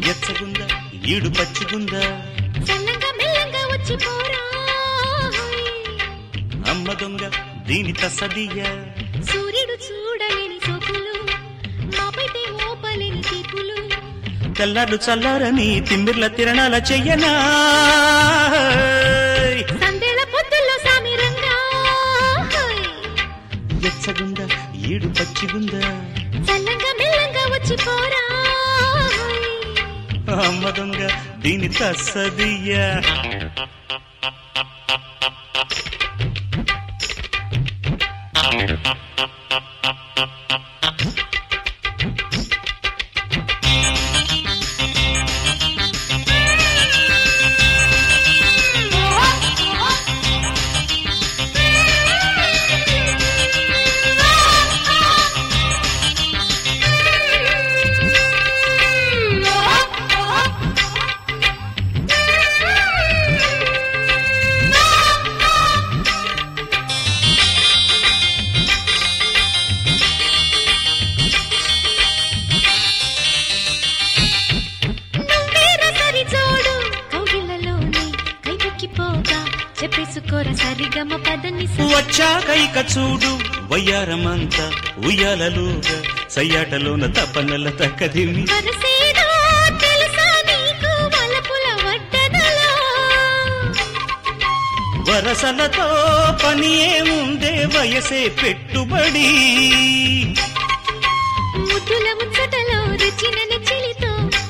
ఎచ్చగుందా ఈడు పచ్చిగుందా చల్లంగా మెల్లంగా వచ్చి పోరా అమ్మ దొంగ దీని తసదియ సూర్యుడు చూడలేని సోకులు మాపైతే మోపలేని తీపులు తెల్లారు చల్లారని తిమ్మిర్ల తిరణాల చెయ్యనా సందేళ పొద్దుల్లో సామిరంగా ఎచ్చగుందా ఈడు పచ్చిగుందా చల్లంగా మెల్లంగా వచ్చి పోరా అమ్మ దొంగ దీని తసదియ నువ్వేరా సరి జోడు కౌగిళ్ళలోనే కైపెక్కిపోగా చెప్పేసుకోర సరిగమ పదని వచ్చాక ఇక చూడు వయ్యారమంతా ఉయ్యాలలుగా సయ్యాటలోన తపనల తక్కదిమి వరసేదో తెలుసా నీకు వలపుల వడ్డనలో వరసలతో పని ఏముందే వయసే పెట్టుబడి ముద్దుల ముచ్చటలో రుచిన నెచ్చిలితో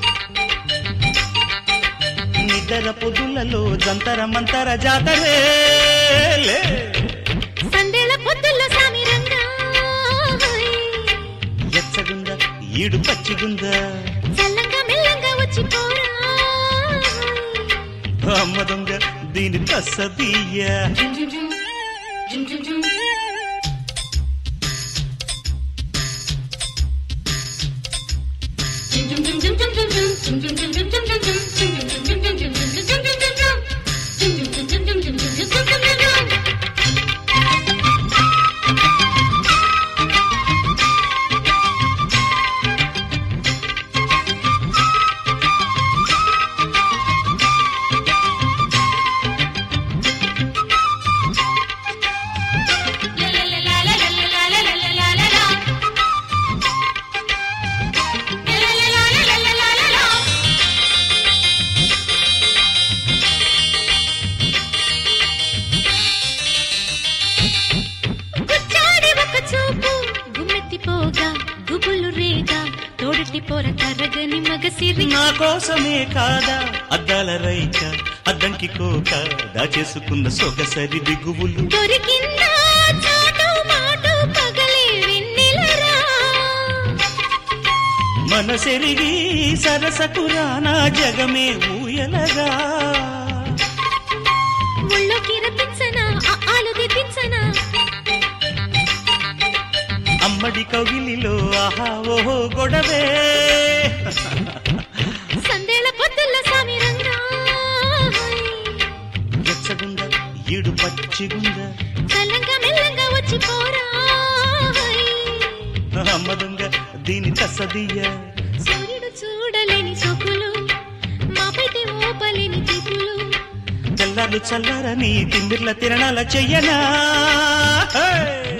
నిద్ర పొదులలో జంతర మంతర జాతరే లే. సందేళ పొద్దుల్లో సామిరంగా ఎచ్చగుందా ఈడు పచ్చిగుందా చల్లంగా మెల్లంగా వచ్చి పోరా అమ్మ దొంగ దీని తసదీయ గుచ్చాడి ఒక చూపు గుమ్మెత్తిపోగా గుబులు రేగా తోడటి పోర తరగని మగసిరి నా కోసమే కాదా అద్దాల రైక అద్దంకి కోక దాచేసుకున్న సొగసరి దిగువులు దొరికిందా చాటు మాటు పగలే వెన్నెలరా మనసెరిగి సరసకురానా జగమే ఊయలగా ముళ్ళోకి రప్పించనా ఆలు దిప్పించనా అమ్మడి కవిలిలో ఆహా ఓహో గొడవే సందేళ పొద్దుల్ల సామిరంగా ఎచ్చగుందా ఈడు పచ్చిగుందా చల్లంగా మెల్లంగా వచ్చి పోరా అమ్మ దొంగ దీని తసదియ సూర్యుడు చూడలేని సొకులు మాపైతే ఓపలేని తీపులు తెల్లారు చల్లారని తిమ్మిర్ల తిరణాల చెయ్యనా హే!